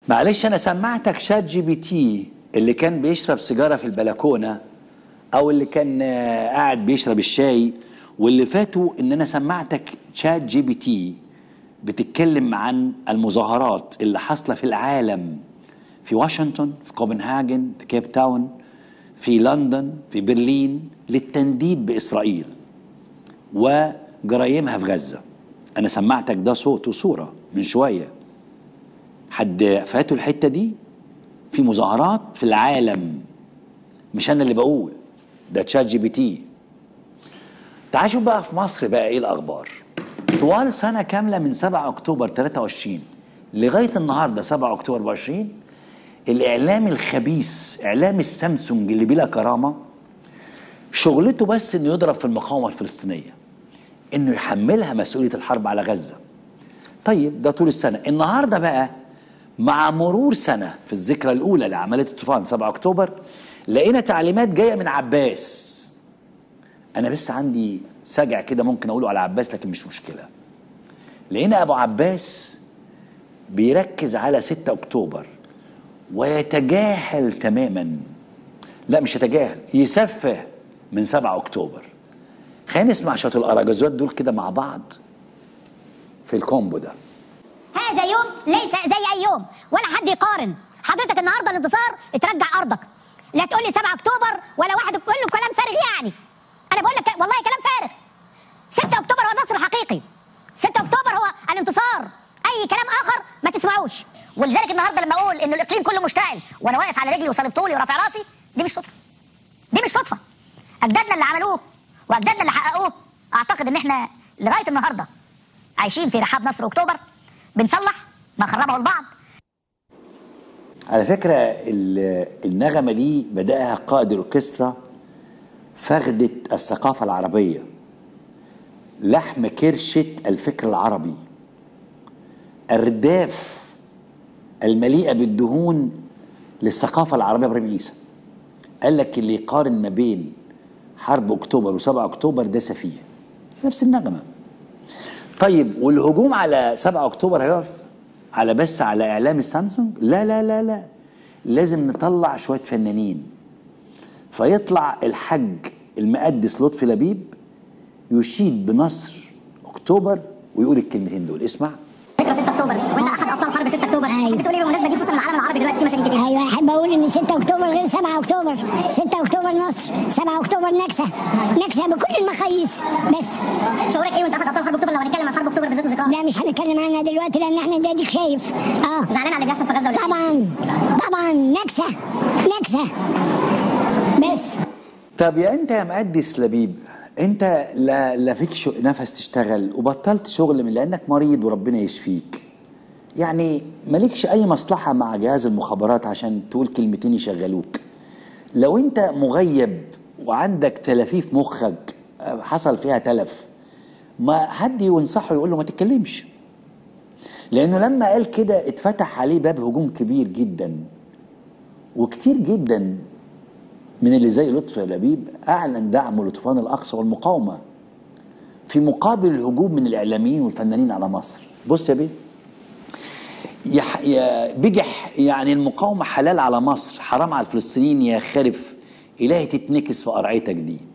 معلش انا سمعتك شات جي بي تي اللي كان بيشرب سيجاره في البلكونه او اللي كان آه، قاعد بيشرب الشاي واللي فاتوا ان انا سمعتك شات جي بي تي بتتكلم عن المظاهرات اللي حاصله في العالم في واشنطن في كوبنهاجن في كيب تاون في لندن في برلين للتنديد باسرائيل وجرايمها في غزه انا سمعتك ده صوت وصوره من شويه حد فاتوا الحته دي في مظاهرات في العالم مش انا اللي بقول ده تشات جي بي تي تعال شوف بقى في مصر بقى ايه الاخبار طوال سنه كامله من 7 اكتوبر 23 لغايه النهارده 7 اكتوبر 24 الاعلام الخبيث اعلام السامسونج اللي بلا كرامه شغلته بس انه يضرب في المقاومه الفلسطينيه انه يحملها مسؤوليه الحرب على غزه طيب ده طول السنه النهارده بقى مع مرور سنه في الذكرى الاولى لعمليه الطوفان 7 اكتوبر لقينا تعليمات جايه من عباس انا بس عندي سجع كده ممكن اقوله على عباس لكن مش مشكله لقينا ابو عباس بيركز على 6 اكتوبر ويتجاهل تماما لا مش يتجاهل يسفه من 7 اكتوبر خلينا نسمع شويه الاراجوزات دول كده مع بعض في الكومبو ده هذا يوم ليس زي اي يوم ولا حد يقارن حضرتك النهارده الانتصار اترجع ارضك لا تقول لي 7 اكتوبر ولا واحد كله كلام فارغ يعني انا بقول لك والله كلام فارغ 6 اكتوبر هو النصر الحقيقي 6 اكتوبر هو الانتصار اي كلام اخر ما تسمعوش ولذلك النهارده لما اقول انه الاقليم كله مشتعل وانا واقف على رجلي وصلب طولي ورافع راسي دي مش صدفه دي مش صدفه اجدادنا اللي عملوه واجدادنا اللي حققوه اعتقد ان احنا لغايه النهارده عايشين في رحاب نصر اكتوبر بنصلح ما خربه البعض على فكرة ال- النغمة دي بدأها قائد الأوركسترا فخدة الثقافة العربية لحم كرشة الفكر العربي الرداف المليئة بالدهون للثقافة العربية إبراهيم عيسى قال لك اللي يقارن ما بين حرب أكتوبر و7 أكتوبر ده سفيه نفس النغمة طيب والهجوم على 7 اكتوبر هيقف على بس على اعلام السامسونج لا لا لا لا لازم نطلع شويه فنانين فيطلع الحج المقدس لطفي لبيب يشيد بنصر اكتوبر ويقول الكلمتين دول اسمع ذكرى 6 اكتوبر وانت احد ابطال حرب 6 اكتوبر أيوة. بتقول ايه بالمناسبه دي خصوصا العالم العربي دلوقتي في مشاكل كتير ايوه احب اقول ان 6 اكتوبر غير 7 اكتوبر 6 اكتوبر نصر 7 اكتوبر نكسه نكسه بكل المقاييس بس شعورك ايه وانت احد ابطال حرب اكتوبر لو هنتكلم عن حرب اكتوبر بالذات وذكرها لا مش هنتكلم عنها دلوقتي لان احنا ده اديك شايف اه زعلان على اللي بيحصل في غزه ولا طبعا طبعا نكسه نكسه بس طب يا انت يا مقدس لبيب انت لا لا فيك شو نفس تشتغل وبطلت شغل من لانك مريض وربنا يشفيك يعني مالكش اي مصلحه مع جهاز المخابرات عشان تقول كلمتين يشغلوك لو انت مغيب وعندك تلافيف مخك آه، حصل فيها تلف ما حد ينصحه يقول له ما تتكلمش لانه لما قال كده اتفتح عليه باب هجوم كبير جدا وكتير جدا من اللي زي لطفي لبيب اعلن دعمه لطوفان الاقصى والمقاومه في مقابل الهجوم من الاعلاميين والفنانين على مصر بص يا بيه يح يا بجح يعني المقاومه حلال على مصر حرام على الفلسطينيين يا خرف الهي تتنكس في قرعتك دي